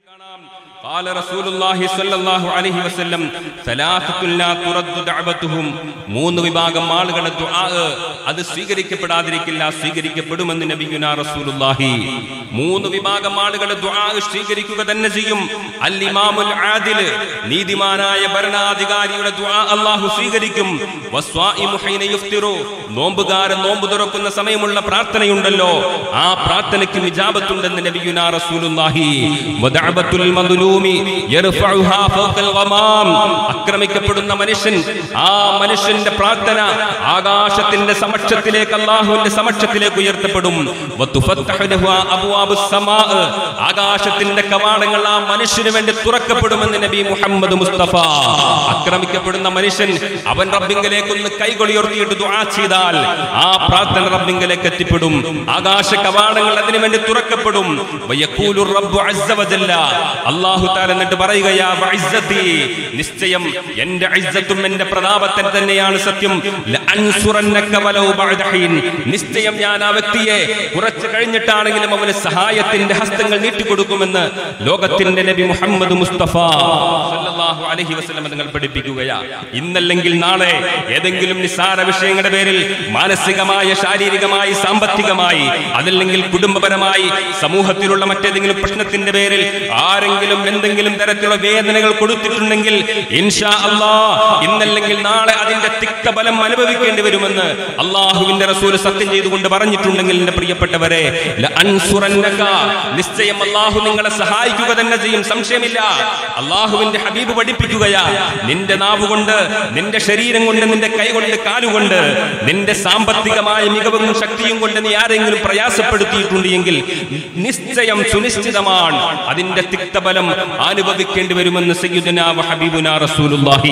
قال رسول الله صلى الله عليه وسلم ثلاثة لا ترد دعوتهم മൂന്ന് വിഭാഗം ആളുകളുടെ ദുആ അത് സ്വീകരിക്കപ്പെടാതിരിക്കില്ല സ്വീകരിക്കപ്പെടുമെന്ന് നബിയുനാ റസൂലുള്ളാഹി മൂന്ന് വിഭാഗം ആളുകളുടെ ദുആ സ്വീകരിക്കുക തന്നെ ചെയ്യും അൽ ഇമാമുൽ ആദിൽ നീതിമാനായ ഭരണാധികാരിയുടെ ദുആ അല്ലാഹു സ്വീകരിക്കും വസ്വാഇമു ഹീന യുഫ്തിറു നോമ്പുകാരൻ നോമ്പ് തുറക്കുന്ന സമയമുള്ള പ്രാർത്ഥനയുണ്ടല്ലോ ആ പ്രാർത്ഥനയ്ക്ക് ഇജാബത്തുണ്ടെന്ന് നബിയുനാ റസൂലുള്ളാഹി വദഅബത്തുൽ മദ്ലൂമി യർഫഉഹാ ഫൗഖൽ ഗമാം ആക്രമിക്കപ്പെടുന്ന മനുഷ്യൻ ആ മനുഷ്യന്റെ പ്രാർത്ഥന ആകാശത്തിന്റെ സമക്ഷത്തിലേക്ക് അല്ലാഹുവിന്റെ സമക്ഷത്തിലേക്ക് ഉയർത്തപ്പെടും വതുഫത്തഹു ലഹു അബ്വാബുസ് സമാ ആകാശത്തിന്റെ കവാടങ്ങൾ ആ മനുഷ്യന് വേണ്ടി തുറക്കപ്പെടുമെന്ന് നബി മുഹമ്മദ് മുസ്തഫ ആക്രമിക്കപ്പെടുന്ന മനുഷ്യൻ അവൻ റബ്ബിങ്കലേക്ക് ഒന്ന് കൈകൊളിയുയർത്തിയിട്ട് ദുആ ചെയ്താൽ ആ പ്രാർത്ഥന റബ്ബിങ്കലേക്ക് എത്തിപ്പെടും ആകാശ കവാടങ്ങൾ അതിനു വേണ്ടി തുറക്കപ്പെടും വയഖൂലു റബ്ബു അസ്സ വജല്ല അല്ലാഹു തആല എന്നിട്ട് പറയുകയാ വഇസ്സതി നിശ്ചയം എന്റെ ഇസ്സത്തും എന്റെ പ്രതാപത്തിൽ തന്നെയാണ് സത്യം ലഅൻസുറന്നക വലൗ ബഅദ ഹീൻ നിശ്ചയം ഞാൻ ആ വ്യക്തിയെ കുറച്ച് കഴിഞ്ഞിട്ടാണെങ്കിലും അവന് സഹായത്തിന്റെ ഹസ്തങ്ങൾ നീട്ടിക്കൊടുക്കുമെന്ന് ലോകത്തിന്റെ നബി മുഹമ്മദ് മുസ്തഫ സല്ലല്ലാഹു അലൈഹി വസല്ലം നിങ്ങൾ പഠിപ്പിക്കുകയാ ഇന്നല്ലെങ്കിൽ നാളെ ഏതെങ്കിലും നിസ്സാര വിഷയങ്ങളുടെ പേരിൽ മാനസികമായ ശാരീരികമായി സാമ്പത്തികമായി അതല്ലെങ്കിൽ കുടുംബപരമായി സമൂഹത്തിലുള്ള മറ്റേതെങ്കിലും പ്രശ്നത്തിന്റെ പേരിൽ ആരെങ്കിലും എന്തെങ്കിലും തരത്തിലുള്ള വേദനകൾ കൊടുത്തിട്ടുണ്ടെങ്കിൽ ഇൻഷാ അല്ലാ ഇന്നല്ലെങ്കിൽ നാളെ അതിന്റെ തിക്തഫലം അനുഭവിക്കേണ്ടി വരുമെന്ന് അള്ളാഹുവിന്റെ റസൂൽ സത്യം ചെയ്തുകൊണ്ട് പറഞ്ഞിട്ടുണ്ടെങ്കിൽ എന്റെ പ്രിയപ്പെട്ടവരെ ലഅൻസുറന്നക. നിശ്ചയം അള്ളാഹു നിങ്ങളെ സഹായിക്കുക തന്നെ ചെയ്യും സംശയമില്ല അള്ളാഹുവിന്റെ ഹബീബ് പഠിപ്പിക്കുകയാ നിന്റെ നാവ് കൊണ്ട് നിന്റെ ശരീരം കൊണ്ട് നിന്റെ കൈ കൊണ്ട് കാലുകൊണ്ട് നിന്റെ സാമ്പത്തികമായ മികവും ശക്തിയും കൊണ്ട് നീ ആരെങ്കിലും പ്രയാസപ്പെടുത്തിയിട്ടുണ്ട് എങ്കിൽ നിശ്ചയം സുനിശ്ചിതമാണ് അതിന്റെ തിക്തഫലം അനുഭവിക്കേണ്ടി വരുമെന്ന് സയ്യിദുനാ വ ഹബീബുനാ റസൂലുള്ളാഹി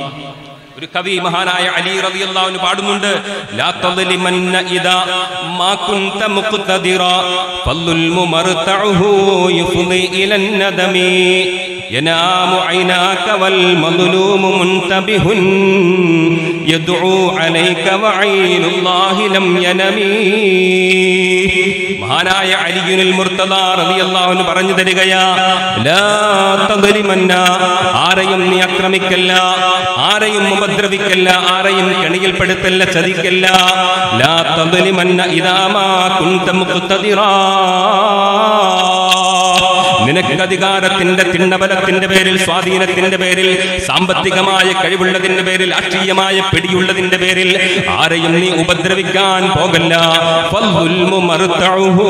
ഒരു കവി മഹാനായ അലി റളിയല്ലാഹു അൻഹു പാടുന്നുണ്ട് ലാ തദ്ലിമന്ന ഇദാ മാ കുൻത മുഖ്തദിറ ഫല്ലുൽ മുമർതഉഹു യുഫ്ളി ഇലൻ നദമി ينام عيناك والمظلوم منتبه يدعو عليك وعين الله لم ينمي മഹാനായ അലിയുനിൽ മുർത്തദ റളിയല്ലാഹു അൻഹു പറഞ്ഞു തരികയാ ലാ തദ്ലിമന്ന ആരെയും നീ ആക്രമിക്കല്ല ആരെയും ഉപദ്രവിക്കല്ല ആരെയും കെണിയിൽപ്പെടുത്തല്ല ചതിക്കല്ല ലാ തദ്ലിമന്ന ഇദാമാ കുൻത മുഖ്തദിറാ നിനക്ക് അധികാരത്തിന്റെ തിണ്ണബലത്തിന്റെ പേരിൽ സ്വാധീനത്തിന്റെ പേരിൽ സാമ്പത്തികമായ കഴിവുള്ളതിന്റെ പേരിൽ രാഷ്ട്രീയമായ പിടിയുള്ളതിന്റെ പേരിൽ ആരെയും നീ ഉപദ്രവിക്കാൻ പോകല്ല ഫൽദുൽമു മർതഉഹു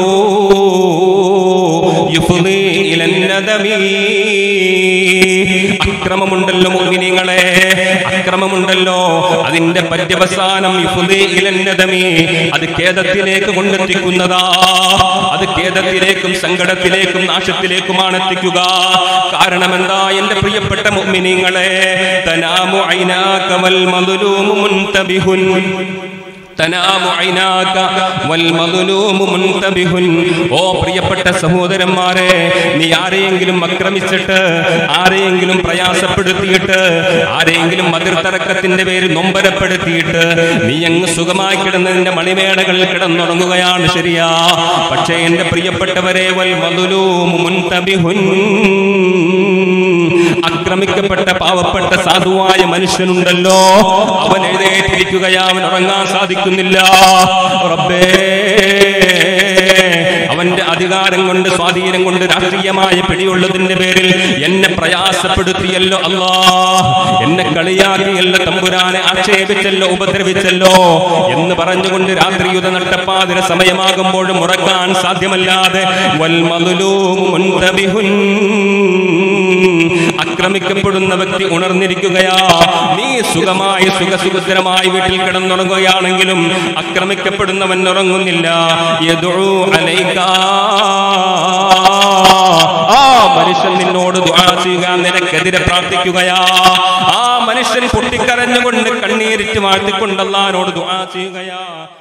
യുഫ്ളി ഇലൻ നദമി. അക്രമമുണ്ടല്ലോ മുഅ്മിനീങ്ങളെ അക്രമമുണ്ടല്ലോ അതിന്റെ പര്യവസാനം യുഫ്ളി ഇലൻ നദമി. അത് ഖേദത്തിലേക്ക് കൊണ്ടെത്തിക്കുന്നതാ അത് ഖേദത്തിലേക്കും സങ്കടത്തിലേക്കും നാശത്തിലേക്കുമാണ് എത്തിക്കുക കാരണം എന്താ എന്റെ പ്രിയപ്പെട്ട മുഅ്മിനീങ്ങളെ തനാമു ഐനാക വൽ മദ്ലൂമു മുൻതബിഹുൻ തനാമു ഐനാക വൽ മദ്ലൂമു മുൻതബിഹുൻ ഓ പ്രിയപ്പെട്ട സഹോദരന്മാരെ നീ ആരെയെങ്കിലും ആക്രമിച്ചിട്ട് ആരെയെങ്കിലും പ്രയാസപ്പെടുത്തിയിട്ട് ആരെയെങ്കിലും മതിർത്തറക്കത്തിന്റെ പേര് നൊമ്പരപ്പെടുത്തിയിട്ട് നീ അങ്ങ് സുഖമായി കിടന്നതിന്റെ മണിമേടകളിൽ കിടന്നുറങ്ങുകയാണ് ശരിയാ പക്ഷേ എന്റെ പ്രിയപ്പെട്ടവരെ വൽ മദ്ലൂമു മുൻതബിഹുൻ ആക്രമിക്കപ്പെട്ട പാവപ്പെട്ട സാധുവായ മനുഷ്യനുണ്ടല്ലോ അവൻ എഴുന്നേറ്റിരിക്കുകയാ അവൻ ഉറങ്ങാൻ സാധിക്കുന്നില്ല റബ്ബേ അവന്റെ അധികാരം കൊണ്ട് സ്വാധീനം കൊണ്ട് രാഷ്ട്രീയമായ പിടിയുള്ളതിന്റെ പേരിൽ എന്നെ പ്രയാസപ്പെടുത്തിയല്ലോ അല്ലാ എന്നെ കളിയാക്കിയല്ലോ തമ്പുരാനെ ആക്ഷേപിച്ചല്ലോ ഉപദ്രവിച്ചല്ലോ എന്ന് പറഞ്ഞുകൊണ്ട് രാത്രിയുത നട്ടപ്പാതിര സമയമാകുമ്പോഴും ഉറക്കാൻ സാധ്യമല്ലാതെ വൽ മദ്ലൂമു മുൻതബിഹുൻ ആക്രമിക്കപ്പെടുന്ന വ്യക്തി ഉണർന്നിരിക്കുകയാ നീ സുഖമായി സുഖസുഖദ്രമായി വീട്ടിൽ കിടന്നുറങ്ങുകയാണെങ്കിലും ആക്രമിക്കപ്പെടുന്നവൻ ഉറങ്ങുന്നില്ല യദുഉ അലൈക. ആ മനുഷ്യൻ നിന്നോട് ദുആ ചെയ്യുക നിനക്കെതിരെ പ്രാർത്ഥിക്കുകയാ ആ മനുഷ്യൻ പൊട്ടിക്കരഞ്ഞുകൊണ്ട് കണ്ണീരിറ്റ് വാഴ്ത്തിക്കൊണ്ട് അല്ലാഹുവിനോട് ദുആ ചെയ്യുകയാ